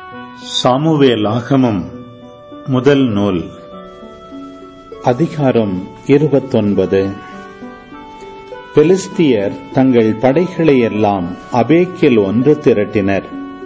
Samuel ஆகமம் முதல் நூல் அதிகாரம் இருபத்தொன்பது பெலிஸ்தியர் தங்கள் படைகளை எல்லாம் அபேக்கில் ஒன்று திரட்டினர்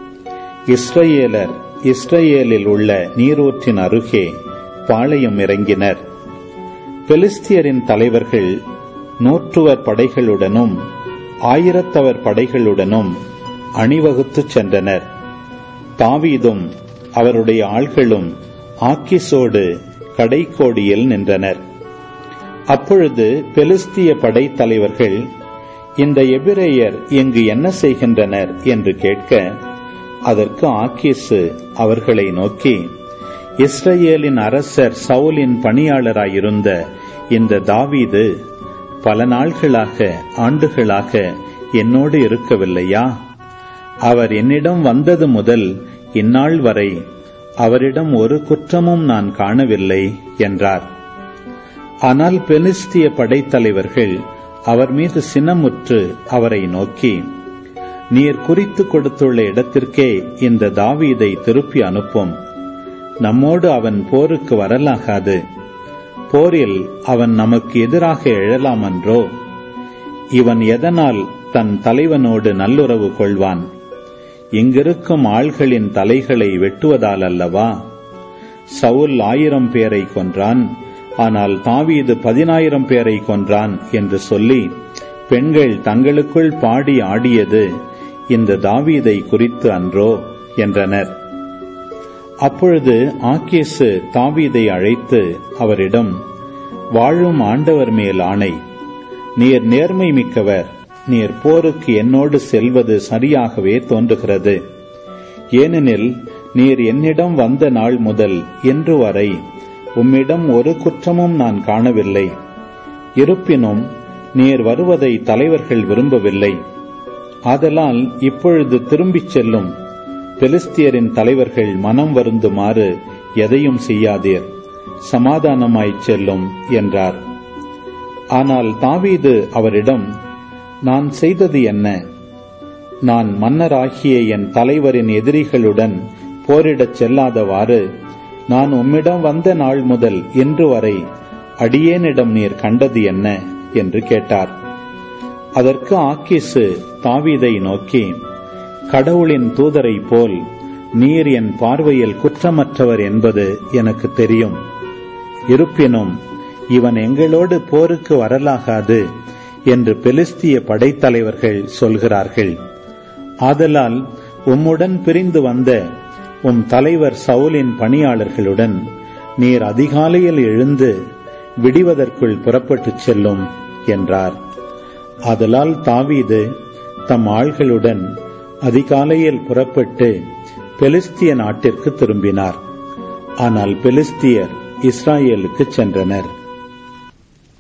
இஸ்ரவேலர் இஸ்ரவேலில் உள்ள நீரூற்றின் அருகே பாளையம் இறங்கினர் பெலிஸ்தியரின் தலைவர்கள் நூற்றுவர் படைகளுடனும் ஆயிரத்தவர் படைகளுடனும் அணிவகுத்துச் சென்றனர் தாவீதும் அவருடைய ஆள்களும் ஆக்கிசோடு கடைக்கோடியில் நின்றனர் அப்பொழுது பெலிஸ்திய படைத் தலைவர்கள் இந்த எபிரேயர் இங்கு என்ன செய்கின்றனர் என்று கேட்க அதற்கு ஆக்கீசு அவர்களை நோக்கி இஸ்ரேலின் அரசர் சவுலின் பணியாளராயிருந்த இந்த தாவீது பல நாள்களாக ஆண்டுகளாக என்னோடு இருக்கவில்லையா அவர் என்னிடம் வந்தது முதல் இந்நாள் வரை அவரிடம் ஒரு குற்றமும் நான் காணவில்லை என்றார் ஆனால் பெலிஸ்திய படைத்தலைவர்கள் அவர் மீது சினமுற்று அவரை நோக்கி நீர் குறித்து கொடுத்துள்ள இடத்திற்கே இந்த தாவீதை திருப்பி அனுப்பும் நம்மோடு அவன் போருக்கு வரலாகாது போரில் அவன் நமக்கு எதிராக எழலாமன்றோ இவன் எதனால் தன் தலைவனோடு நல்லுறவு கொள்வான் இங்கிருக்கும் ஆள்களின் தலைகளை வெட்டுவதால் அல்லவா சவுல் ஆயிரம் பேரை கொன்றான் ஆனால் தாவீது பதினாயிரம் பேரை கொன்றான் என்று சொல்லி பெண்கள் தங்களுக்குள் பாடி ஆடியது இந்த தாவீதை குறித்து அன்றோ என்றனர் அப்பொழுது ஆக்கேசு தாவீதை அழைத்து அவரிடம் வாழும் ஆண்டவர் மேல் ஆணை நீர் நேர்மை மிக்கவர் நீர் போருக்கு என்னோடு செல்வது சரியாகவே தோன்றுகிறது ஏனெனில் நீர் என்னிடம் வந்த நாள் முதல் இன்று வரை உம்மிடம் ஒரு குற்றமும் நான் காணவில்லை இருப்பினும் நீர் வருவதை தலைவர்கள் விரும்பவில்லை ஆதலால் இப்பொழுது திரும்பிச் செல்லும் பெலிஸ்தியரின் தலைவர்கள் மனம் வருந்துமாறு எதையும் செய்யாதீர் சமாதானமாய்ச் செல்லும் என்றார் ஆனால் தாவீது அவரிடம் நான் செய்தது என்ன நான் மன்னராகிய என் தலைவரின் எதிரிகளுடன் போரிடச் செல்லாதவாறு நான் உம்மிடம் வந்த நாள் முதல் இன்று வரை அடியேனிடம் நீர் கண்டது என்ன என்று கேட்டார் அதற்கு ஆக்கிசு தாவீதை நோக்கி கடவுளின் தூதரை போல் நீர் என் பார்வையில் குற்றமற்றவர் என்பது எனக்கு தெரியும் இருப்பினும் இவன் எங்களோடு போருக்கு வரலாகாது என்று பெலிஸ்திய படைத்தலைவர்கள் சொல்கிறார்கள் ஆதலால் உம்முடன் பிரிந்து வந்த உம் தலைவர் சவுலின் பணியாளர்களுடன் நீர் அதிகாலையில் எழுந்து விடிவதற்குள் புறப்பட்டுச் செல்லும் என்றார் ஆதலால் தாவீது தம் ஆள்களுடன் அதிகாலையில் புறப்பட்டு பெலிஸ்திய நாட்டிற்கு திரும்பினார் ஆனால் பெலிஸ்தியர் இஸ்ராயேலுக்கு சென்றனர்